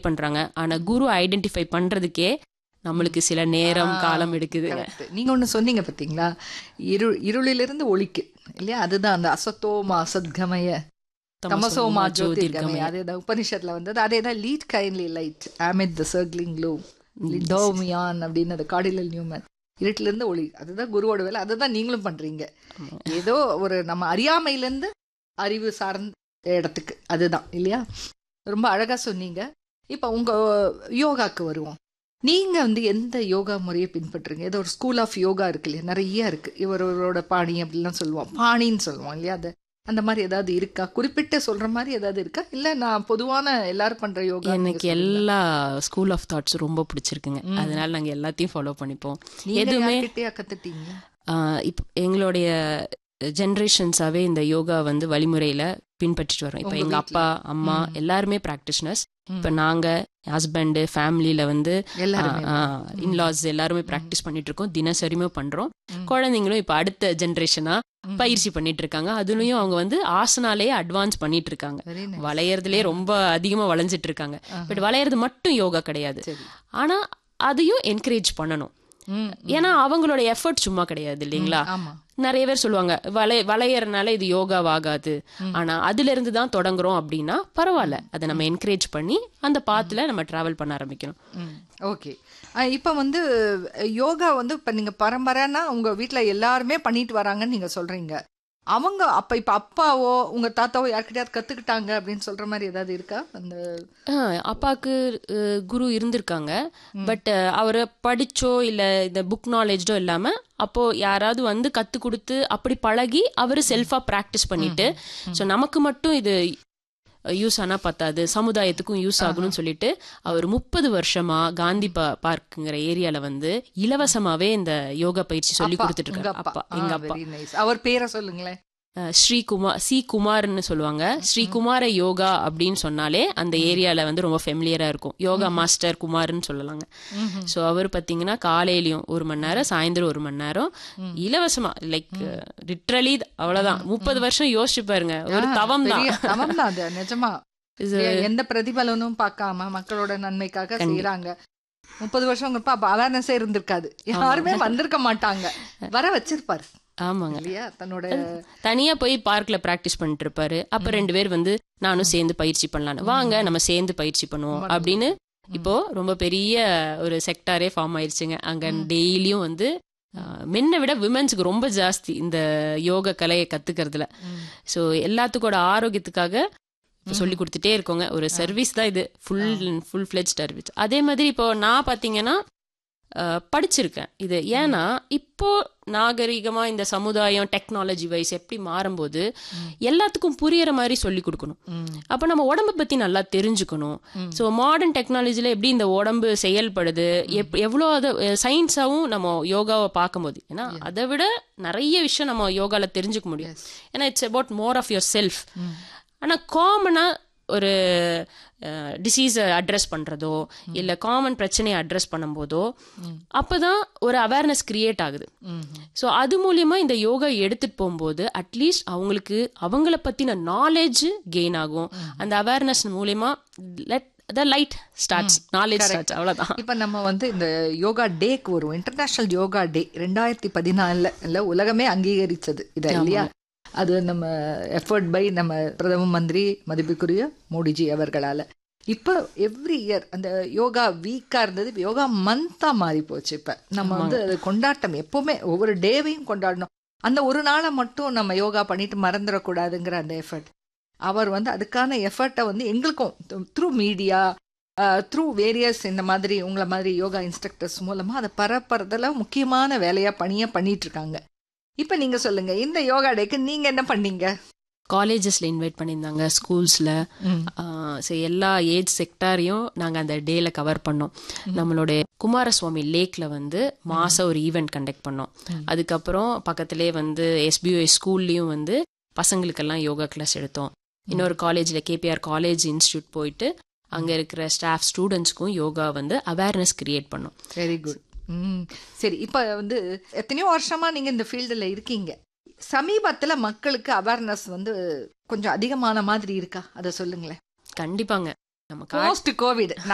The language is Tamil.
பண்றாங்க ஆனா குரு ஐடென்டிஃபை பண்றதுக்கே நம்மளுக்கு சில நேரம் ஆ, காலம் எடுக்குது correct. நீங்க ஒண்ணு சொன்னீங்க பாத்தீங்களா இரு இருளிலிருந்து ஒளிக்கு இல்லையா அதுதான் அந்த அசத்தோமா அசத்கமய தமசோமா ஜோதிர்கமய அதேதான் உபனிஷத்துல வந்தது அதேதான் lead kindly light amid the encircling gloom டோமியான் அப்படின்னு அந்த கார்டினல் நியூமன் இருட்டுல இருந்து ஒளி அதுதான் குருவோட வேலை அதுதான் நீங்களும் பண்றீங்க ஏதோ ஒரு நம்ம அறியாமையில இருந்து அறிவு சார்ந்த இடத்துக்கு அதுதான் இல்லையா ரொம்ப அழகா சொன்னீங்க இப்ப உங்க யோகாக்கு வருவோம் நீங்க வந்து எந்த யோகா முறையை பின்பற்றுறீங்க ஏதோ ஒரு ஸ்கூல் ஆஃப் யோகா இருக்கு இல்லையா நிறைய இருக்கு இவரோட பாணி அப்படிலாம் சொல்லுவோம் பாணின்னு சொல்லுவோம் இல்லையா அது அந்த மாதிரி ஏதாவது இருக்கா குறிப்பிட்ட சொல்ற மாதிரி ஏதாவது இருக்கா இல்ல நான் பொதுவான எல்லாரும் பண்ற யோகா நீங்க எனக்கு சொல்றீங்களா? எல்லா ஸ்கூல் ஆஃப் தாட்ஸ் ரொம்ப பிடிச்சிருக்குங்க அதனால நாங்க எல்லாத்தையும் ஃபாலோ பண்ணிப்போம் நீங்க எதுவுமே யார்கிட்டயா கத்துட்டீங்க ஆஹ் இப்போ எங்களுடைய ஜென்ரேஷன்ஸாவே இந்த யோகா வந்து வழிமுறையில பின்பற்றிட்டு வரோம் இப்போ உங்க எங்க வீட்ல? அப்பா அம்மா எல்லாருமே ப்ராக்டிஷனர்ஸ் இப்போ நாங்க ஹஸ்பண்ட் ஃபேமிலியில வந்து எல்லாருமே இன்லாஸ் எல்லாருமே ப்ராக்டிஸ் பண்ணிட்டு இருக்கோம் தினசரியுமே பண்றோம் குழந்தைங்களும் இப்போ அடுத்த ஜென்ரேஷனா பயிற்சி பண்ணிட்டு இருக்காங்க அதுலயும் அவங்க வந்து ஆசனாலேயே அட்வான்ஸ் பண்ணிட்டு இருக்காங்க வெரி வளையறதுலயே ரொம்ப அதிகமா வளைஞ்சிட்டு இருக்காங்க பட் வளையறது மட்டும் யோகா கிடையாது சரி ஆனா அதையும் என்கரேஜ் பண்ணணும் ம், ஏன்னா அவங்களோட எஃபர்ட் சும்மா கிடையாது இல்லைங்களா ஆமா நிறைய பேர் சொல்லுவாங்க வளைய வளையறனால இது யோகாவாகாது ஆனா அதுல இருந்து தான் தொடங்குறோம் அப்படின்னா பரவாயில்ல அதை நம்ம என்கரேஜ் பண்ணி அந்த பாத்துல நம்ம டிராவல் பண்ண ஆரம்பிக்கணும் ஓகே இப்போ வந்து யோகா வந்து இப்போ நீங்கள் பரம்பரைன்னா உங்கள் வீட்டில் எல்லாருமே பண்ணிட்டு வராங்கன்னு நீங்கள் சொல்கிறீங்க அவங்க அப்போ இப்போ அப்பாவோ உங்கள் தாத்தாவோ யார்கிட்டயாவது கற்றுக்கிட்டாங்க அப்படின்னு சொல்கிற மாதிரி ஏதாவது இருக்கா அந்த ஆஹ் அப்பாவுக்கு அஹ், குரு இருந்திருக்காங்க பட் அவரை படிச்சோ இல்ல இந்த புக் நாலேஜோ இல்லாம அப்போ யாராவது வந்து கத்து கொடுத்து அப்படி பழகி அவரு செல்ஃபா பிராக்டிஸ் பண்ணிட்டு ஸோ நமக்கு மட்டும் இது யூஸ் ஆனா பத்தாது சமுதாயத்துக்கும் யூஸ் ஆகணும்னு சொல்லிட்டு அவர் முப்பது வருஷமா காந்தி பா பார்க்குங்கிற ஏரியால வந்து இலவசமாவே இந்த யோகா பயிற்சி சொல்லி கொடுத்துட்டு உங்க இருக்காரு அப்பா அப்பா எங்க அப்பா வெரி நைஸ் அவர் பேரை சொல்லுங்களேன் அஹ் ஸ்ரீ குமார் சி குமார்னு சொல்லுவாங்க ஸ்ரீ குமார யோகா அப்படின்னு சொன்னாலே அந்த ஏரியால வந்து ரொம்ப ஃபெமிலியரா இருக்கும் யோகா மாஸ்டர் குமார்னு சொல்லலாங்க ஸோ அவர் பார்த்தீங்கன்னா காலையிலயும் ஒரு மணி நேரம் சாயந்தரம் ஒரு மணி நேரம் இலவசமா லைக் லிட்ரலி அவ்வளவுதான் முப்பது வருஷம் யோசிச்சு பாருங்க ஒரு தவம் தான் பெரிய தவம் தான் அது நிஜமா இது- எ- எந்த பிரதிபலனும் பார்க்காம மக்களோட நன்மைக்காக செய்யறாங்க முப்பது வருஷம் அப்ப அவேர்னஸே இருந்திருக்காது யாருமே வந்திருக்க மாட்டாங்க வர வச்சிருப்பாரு ஆமாங்க இல்லையா தன்னோட தனியா போய் பார்க்ல பிராக்டிஸ் பண்ணிட்டு இருப்பாரு அப்ப ரெண்டு பேர் வந்து நானும் சேர்ந்து பயிற்சி பண்ணலான்னு வாங்க நம்ம சேர்ந்து பயிற்சி பண்ணுவோம் அப்படின்னு இப்போ ரொம்ப பெரிய ஒரு செக்டாரே ஃபார்ம் ஆயிருச்சுங்க அங்க டெய்லியும் வந்து மென்னை விட விமென்ஸுக்கு ரொம்ப ஜாஸ்தி இந்த யோக கலையை கத்துக்கிறதுல ஸோ எல்லாத்துக்கோட ஆரோக்கியத்துக்காக இப்போ சொல்லி கொடுத்துட்டே இருக்கோங்க ஒரு சர்வீஸ் தான் இது ஃபுல் ஃபுல் ஃபிளெஜ் சர்வீஸ் அதே மாதிரி இப்போ நான் பார்த்தீங்கன்னா அஹ், படிச்சிருக்கேன் இது ஏன்னா இப்போ நாகரிகமா இந்த சமுதாயம் டெக்னாலஜி வைஸ் எப்படி மாறும்போது எல்லாத்துக்கும் புரியற மாதிரி சொல்லி கொடுக்கணும் அப்போ நம்ம உடம்ப பத்தி நல்லா தெரிஞ்சுக்கணும் ஸோ மாடர்ன் டெக்னாலஜில எப்படி இந்த உடம்பு செயல்படுது எப் எவ்வளோ அதை சயின்ஸாவும் நம்ம யோகாவை பார்க்கும்போது ஏன்னா அதை விட நிறைய விஷயம் நம்ம யோகால தெரிஞ்சுக்க முடியும் ஏன்னா it's about more of your self ஆனா காமனா ஒரு டிசீஸை அட்ரஸ் பண்றதோ இல்ல காமன் பிரச்சனையை அட்ரஸ் பண்ணும்போதோ அப்பதான் ஒரு அவேர்னஸ் கிரியேட் ஆகுது ஸோ அது மூலியமா இந்த யோகா எடுத்துட்டு போகும்போது அட்லீஸ்ட் அவங்களுக்கு அவங்கள பத்தின நாலேஜ் கெயின் ஆகும் அந்த அவேர்னஸ் மூலியமா let the light starts knowledge starts அவ்வளவுதான் இப்ப நம்ம வந்து இந்த யோகா டேக்கு வருவோம் இன்டர்நேஷனல் யோகா டே ரெண்டாயிரத்தி பதினாலுல இல்ல உலகமே அங்கீகரிச்சது இத இல்லையா அது நம்ம எஃபர்ட் பை நம்ம பிரதம மந்திரி மதிப்புக்குரிய மோடிஜி அவர்களால இப்போ எவ்ரி இயர் அந்த யோகா வீக்கா இருந்தது இப்ப யோகா மந்தா மாறி போச்சு இப்ப நம்ம வந்து அது கொண்டாட்டம் எப்பவுமே ஒவ்வொரு டேவையும் கொண்டாடணும் அந்த ஒரு நாளை மட்டும் நம்ம யோகா பண்ணிட்டு மறந்துடக்கூடாதுங்கிற அந்த எஃபர்ட் அவர் வந்து அதுக்கான எஃபர்ட்டை வந்து எங்களுக்கும் த்ரூ மீடியா த்ரூ வேரியஸ் இந்த மாதிரி உங்களை மாதிரி யோகா இன்ஸ்ட்ரக்டர்ஸ் மூலமா அதை பரப்புறதுல முக்கியமான வேலையா பணியா பண்ணிட்டு இருக்காங்க இப்ப நீங்க சொல்லுங்க இந்த யோகா டேக்கு நீங்க என்ன பண்ணீங்க காலேஜஸ்ல இன்வைட் பண்ணியிருந்தாங்க ஸ்கூல்ஸ்ல ஸோ எல்லா ஏஜ் செக்டாரையும் நாங்கள் அந்த டேல கவர் பண்ணோம் நம்மளுடைய குமாரசுவாமி லேக்ல வந்து மாசம் ஒரு ஈவெண்ட் கண்டக்ட் பண்ணோம் அதுக்கப்புறம் பக்கத்திலே வந்து எஸ்பிஓ ஸ்கூல்லையும் வந்து பசங்களுக்கெல்லாம் யோகா கிளாஸ் எடுத்தோம் இன்னொரு காலேஜ்ல கேபிஆர் காலேஜ் இன்ஸ்டியூட் போயிட்டு அங்க இருக்கிற ஸ்டாஃப் ஸ்டூடெண்ட்ஸ்க்கும் யோகா வந்து அவேர்னஸ் கிரியேட் பண்ணோம் வெரி குட் ம் சரி இப்போ வந்து எத்தனையோ வருஷமா நீங்க இந்த ஃபீல்டில் இருக்கீங்க சமீபத்துல மக்களுக்கு அவேர்னஸ் வந்து கொஞ்சம் அதிகமான மாதிரி இருக்கா அதை சொல்லுங்களேன் கண்டிப்பாங்க நம்ம கா- போஸ்ட் கோவிட்